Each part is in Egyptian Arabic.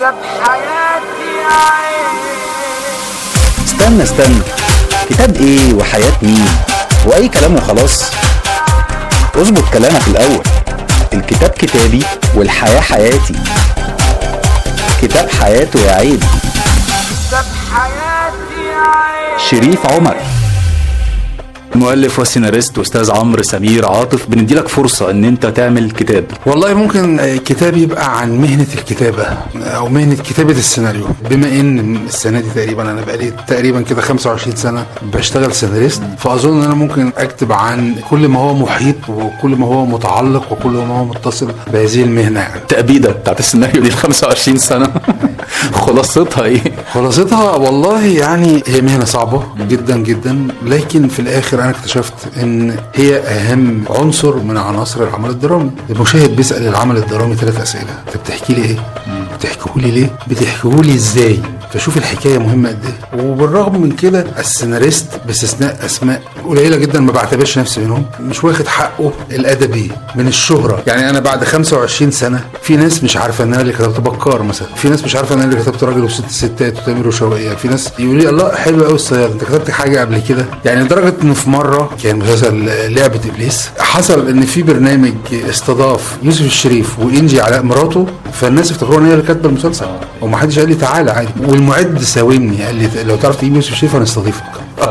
كتاب حياتي يا عين استنى استنى كتاب ايه وحياة مين واي كلام وخلاص اظبط كلامك الاول الكتاب كتابي والحياة حياتي كتاب حياته يا عيد كتاب حياتي يا عين شريف عمر مؤلف وسيناريست استاذ عمرو سمير عاطف بنديلك فرصة ان انت تعمل كتاب والله ممكن آه، كتاب يبقى عن مهنة الكتابة أو مهنة كتابة السيناريو بما إن السنة دي تقريبا أنا بقالي تقريبا كده 25 سنة بشتغل سيناريست فأظن إن أنا ممكن أكتب عن كل ما هو محيط وكل ما هو متعلق وكل ما هو متصل بهذه المهنة يعني التأبيدة بتاعت السيناريو دي ال 25 سنة خلاصتها ايه؟ خلاصتها والله يعني هي مهنة صعبة جدا جدا لكن في الآخر أنا اكتشفت إن هي أهم عنصر من عناصر العمل الدرامي المشاهد بيسأل العمل الدرامي ثلاث أسئلة أنت بتحكي لي إيه؟ بتحكيه لي ليه؟ بتحكيه لي إزاي؟ فشوف الحكايه مهمه قد ايه وبالرغم من كده السيناريست باستثناء اسماء قليله جدا ما بعتبرش نفسي منهم مش واخد حقه الادبي من الشهره يعني انا بعد 25 سنه في ناس مش عارفه ان انا اللي كتبت بكار مثلا في ناس مش عارفه ان انا اللي كتبت راجل وست ستات وتامر وشوقية في ناس يقولوا لي الله حلو قوي الصياد انت كتبت حاجه قبل كده يعني لدرجه ان في مره كان مسلسل لعبه ابليس حصل ان في برنامج استضاف يوسف الشريف وانجي علاء مراته فالناس افتكروا ان هي اللي كاتبه المسلسل ومحدش قال لي تعالى عادي والمعد ساومني قال لي لو تعرف تجيب يوسف الشريف هنستضيفك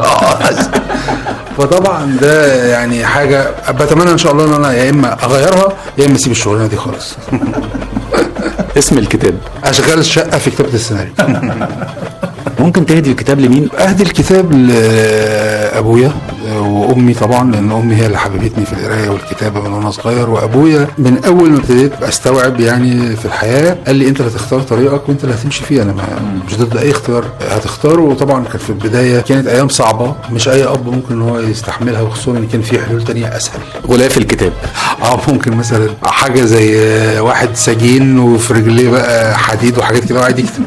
فطبعا ده يعني حاجه بتمنى ان شاء الله ان انا يا اما اغيرها يا اما اسيب الشغلانه دي خالص اسم الكتاب اشغال الشقه في كتابه السيناريو ممكن تهدي الكتاب لمين؟ اهدي الكتاب لابويا وامي طبعا لان امي هي اللي حببتني في القرايه والكتابه من وانا صغير وابويا من اول ما ابتديت استوعب يعني في الحياه قال لي انت اللي هتختار طريقك وانت اللي هتمشي فيه انا ما مش ضد اي اختيار هتختاره وطبعا كان في البدايه كانت ايام صعبه مش اي اب ممكن ان هو يستحملها وخصوصا ان كان في حلول تانية اسهل غلاف الكتاب اه ممكن مثلا حاجه زي واحد سجين وفي رجليه بقى حديد وحاجات كده وقاعد يكتب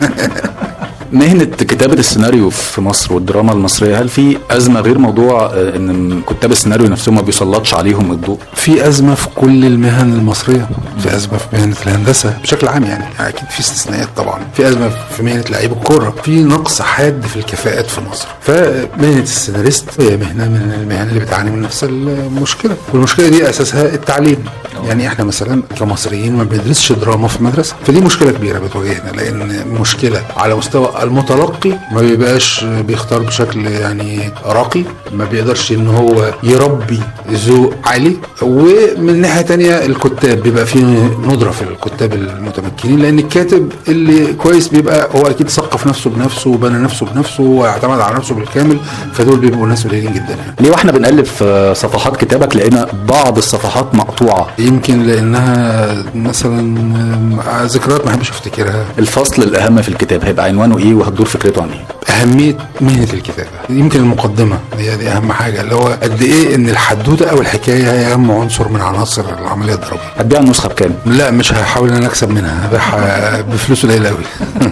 مهنة كتابة السيناريو في مصر والدراما المصرية هل في أزمة غير موضوع آه، إن كتاب السيناريو نفسهم ما بيسلطش عليهم الضوء؟ في ازمه في كل المهن المصريه في ازمه في مهنه الهندسه بشكل عام يعني اكيد في استثناءات طبعا في ازمه في مهنه لعيب الكوره في نقص حاد في الكفاءات في مصر فمهنه السيناريست هي مهنه من المهن اللي بتعاني من نفس المشكله والمشكله دي اساسها التعليم يعني احنا مثلا كمصريين ما بندرسش دراما في المدرسه فدي مشكله كبيره بتواجهنا لان مشكله على مستوى المتلقي ما بيبقاش بيختار بشكل يعني راقي ما بيقدرش ان هو يربي ذوق عالي ومن ناحيه تانية الكتاب بيبقى فيه ندره في الكتاب المتمكنين لان الكاتب اللي كويس بيبقى هو اكيد ثقف نفسه بنفسه وبنى نفسه بنفسه واعتمد على نفسه بالكامل فدول بيبقوا ناس قليلين جدا يعني ليه واحنا بنقلب في صفحات كتابك لقينا بعض الصفحات مقطوعة يمكن لانها مثلا آه، ذكريات ما بحبش افتكرها الفصل الأهم في الكتاب هيبقى عنوانه إيه وهتدور فكرته عن إيه؟ اهميه مهنه الكتابه يمكن المقدمه هي دي اهم حاجه اللي هو قد ايه ان الحدوته او الحكايه هي اهم عنصر من عناصر العمليه الدراميه هتبيع النسخة بكام؟ لا مش هحاول ان انا اكسب منها هبيعها بفلوس قليله قوي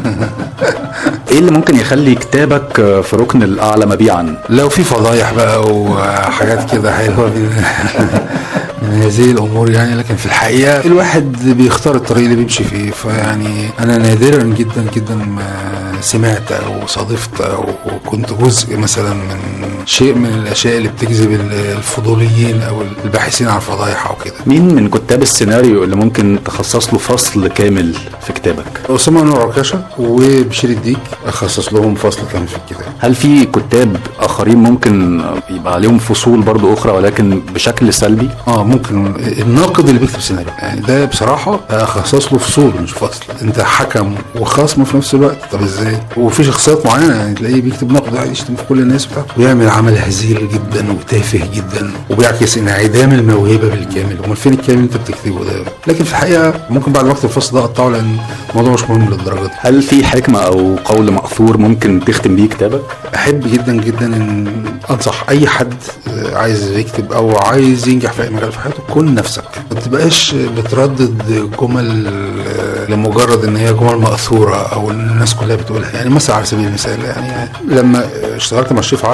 إيه اللي ممكن يخلي كتابك آه، في ركن الأعلى مبيعا؟ لو في فضايح بقى وحاجات كده حلوه من من هذه الامور يعني لكن في الحقيقه الواحد بيختار الطريق اللي بيمشي فيه فيعني انا نادرا جدا جدا ما سمعت او صادفت او كنت جزء مثلا من شيء من الاشياء اللي بتجذب الفضوليين او الباحثين عن الفضايح او كده مين من كتاب السيناريو اللي ممكن تخصص له فصل كامل في كتابك؟ اسامه انور عكاشه وبشير الديك اخصص لهم فصل كامل في الكتاب هل في كتاب آخرين ممكن يبقى عليهم فصول برضو أخرى ولكن بشكل سلبي؟ اه ممكن الناقد اللي بيكتب سيناريو يعني ده بصراحه اخصص له فصول مش فصل انت حكم وخصم في نفس الوقت طب ازاي وفي شخصيات معينه يعني تلاقيه بيكتب نقد قاعد يشتم في كل الناس بتاعته ويعمل عمل هزيل جدا وتافه جدا وبيعكس انعدام الموهبه بالكامل امال فين الكلام اللي انت بتكتبه ده لكن في الحقيقه ممكن بعد ما اكتب الفصل ده اقطعه لان الموضوع مش مهم للدرجه دي هل في حكمة أو قول مأثور ممكن تختم بيه كتابك؟ احب جدا جدا ان انصح اي حد عايز يكتب او عايز ينجح في اي مجال في حياته كن نفسك ما تبقاش بتردد جمل لمجرد ان هي جمل ماثوره او إن الناس كلها بتقولها يعني مثلا على سبيل المثال يعني لما اشتغلت مع الشيف عرفه هو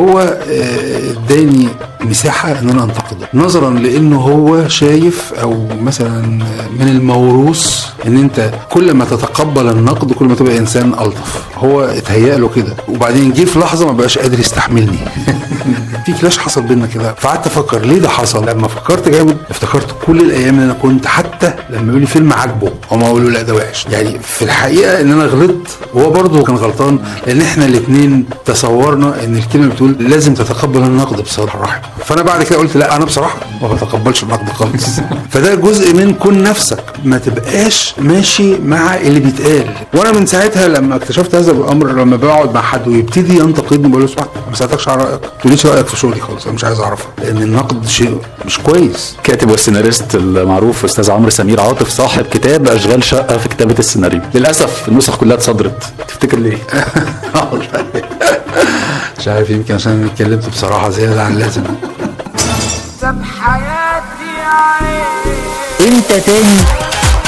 هو آه، اداني مساحه ان انا انتقده نظرا لانه هو شايف او مثلا من الموروث ان انت كل ما تتقبل النقد كل ما تبقى انسان الطف هو اتهيأ له كده وبعدين جه في لحظه ما بقاش قادر يستحملني في كلاش حصل بينا كده فقعدت افكر ليه ده حصل لما فكرت جامد افتكرت كل الايام اللي انا كنت حتى لما يقول لي فيلم عاجبه هم يقولوا لا ده وحش يعني في الحقيقه ان انا غلطت وهو برضه كان غلطان لان احنا الاثنين تصورنا ان الكلمه بتقول لازم تتقبل النقد بصدر رحب فانا بعد كده قلت لا انا بصراحه ما بتقبلش النقد خالص فده جزء من كون نفسك ما تبقاش ماشي مع اللي بيتقال وانا من ساعتها لما اكتشفت هذا الامر لما بقعد مع حد ويبتدي ينتقدني بقول له اسمع ما سالتكش على رايك ما تقوليش رايك في شغلي خالص انا مش عايز اعرفها لان النقد شيء مش كويس كاتب والسيناريست المعروف استاذ عمرو سمير عاطف صاحب كتاب اشغال شقه في كتابه السيناريو للاسف النسخ كلها اتصدرت تفتكر ليه والله. مش عارف يمكن عشان أنا اتكلمت بصراحه زياده عن اللازم ساب حياتي عين انت تاني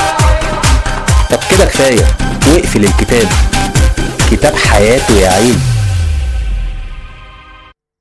طب كده كفايه واقفل الكتاب كتاب حياته يا عيني